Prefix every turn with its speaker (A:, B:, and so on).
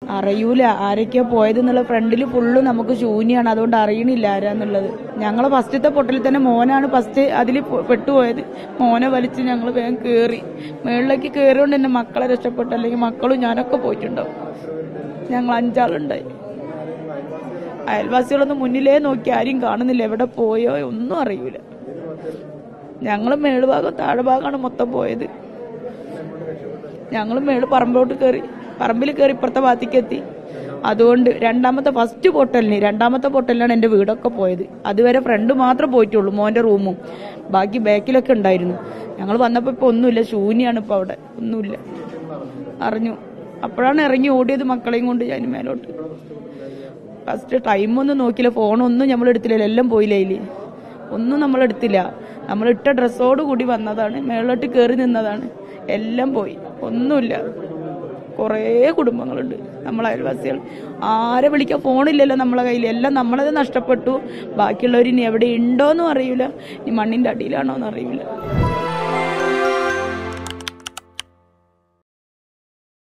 A: അറിയൂല ആരൊക്കെയാ പോയതെന്നുള്ള ഫ്രണ്ടിൽ ഫുള്ള് നമുക്ക് ശൂന്യാണ് അതുകൊണ്ട് അറിയണില്ല ആരാന്നുള്ളത് ഞങ്ങളെ ഫസ്റ്റത്തെ പൊട്ടലിൽ തന്നെ മോനാണ് ഫസ്റ്റ് അതിൽ പെട്ടുപോയത് മോനെ വലിച്ച് ഞങ്ങൾ വേഗം കയറി മുകളിലേക്ക് കയറിയോണ്ട് എന്റെ മക്കളെ രക്ഷപ്പെട്ടു അല്ലെങ്കിൽ മക്കളും ഞാനൊക്കെ പോയിട്ടുണ്ടാവും ഞങ്ങൾ അഞ്ചാളുണ്ടായി അയൽവാസികളൊന്നും മുന്നിലേ നോക്കി ആരും കാണുന്നില്ല എവിടെ പോയോ ഒന്നും അറിയൂല ഞങ്ങൾ മേളുഭാഗം താഴെഭാഗമാണ് മൊത്തം പോയത് ഞങ്ങൾ മേള് പറമ്പോട്ട് കയറി പറമ്പിൽ കയറി ഇപ്പുറത്തെ ഭാഗത്തേക്ക് എത്തി അതുകൊണ്ട് രണ്ടാമത്തെ ഫസ്റ്റ് പൊട്ടലിന് രണ്ടാമത്തെ പൊട്ടലിനാണ് എൻ്റെ വീടൊക്കെ പോയത് അതുവരെ ഫ്രണ്ട് മാത്രം പോയിട്ടുള്ളൂ മോൻ്റെ റൂമും ബാക്കി ബാക്കിലൊക്കെ ഉണ്ടായിരുന്നു ഞങ്ങൾ വന്നപ്പോൾ ഇപ്പോൾ ഒന്നുമില്ല ശൂന്യാണ് ഇപ്പോൾ അവിടെ ഒന്നുമില്ല അറിഞ്ഞു അപ്പോഴാണ് ഇറങ്ങി ഓടിയത് മക്കളെയും കൊണ്ട് ഞാൻ മേലോട്ട് ഫസ്റ്റ് ടൈമൊന്നും നോക്കിയില്ല ഫോണൊന്നും നമ്മൾ എടുത്തില്ല എല്ലാം പോയില്ല അതില് ഒന്നും നമ്മൾ എടുത്തില്ല നമ്മൾ ഇട്ട ഡ്രസ്സോട് കൂടി വന്നതാണ് മേളിലോട്ട് കയറി നിന്നതാണ് എല്ലാം പോയി ഒന്നുമില്ല കുറേ കുടുംബങ്ങളുണ്ട് നമ്മളെ അയൽവാസികൾ ആരെ വിളിക്കാൻ ഫോണില്ലല്ലോ നമ്മളെ കയ്യിൽ എല്ലാം നമ്മളത് നഷ്ടപ്പെട്ടു ബാക്കിയുള്ളവർ ഇനി എവിടെ ഉണ്ടോന്നും അറിയില്ല ഇനി മണ്ണിന്റെ അടിയിലാണോന്നും അറിയില്ല